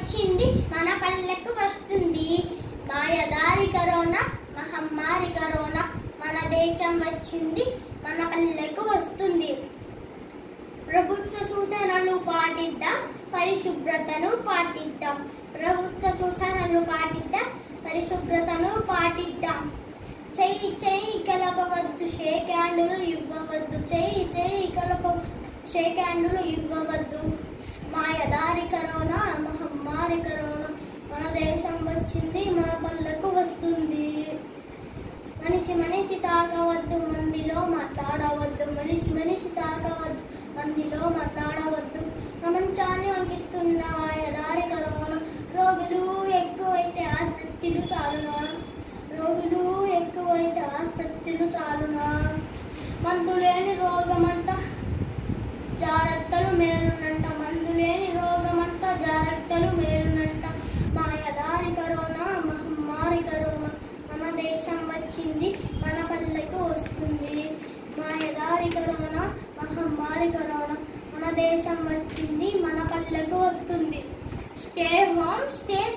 వచ్చింది మన పల్లెకు వస్తుంది మాయదారి కరోనా మహమ్మారి కరోనా మన దేశం వచ్చింది మన పల్లెకు వస్తుంది ప్రభుత్వ సూచనలు పాటిద్దాం పరిశుభ్రతను పాటిద్దాం ప్రభుత్వ సూచనలు పాటిద్దాం పరిశుభ్రతను పాటిద్దాం చెయ్యి చెయ్యి కలపవద్దు షేక్ హ్యాండులు ఇవ్వవద్దు చెయ్యి చెయ్యి కలప షేక్ హ్యాండులు ఇవ్వవద్దు మాయదారి కరోనా మహమ్మారి కరోనా మన దేశం వచ్చింది మన పల్లెకు వస్తుంది మనిషి మనిషి తాకవద్దు మందిలో మాట్లాడవద్దు మనిషి మనిషి తాకవద్దు మందిలో మాట్లాడవద్దు ప్రపంచాన్ని వణికిస్తున్న మాయదారి కరోనా రోగులు ఎక్కువైతే ఆసుపత్రులు చాలునా రోగులు ఎక్కువైతే ఆసుపత్రులు చాలునా మందు లేని రోగమంట జాగ్రత్తలు మేలునంట మందు లేని రోగమంట జాగ్రత్తలు మేలునంట మాయదారి కరోనా మహమ్మారి కరోనా మన దేశం వచ్చింది మన పల్లెకు వస్తుంది మాయదారి కరోనా మహమ్మారి కరోనా మన దేశం వచ్చింది మన పల్లెకు వస్తుంది స్టే హోమ్ స్టే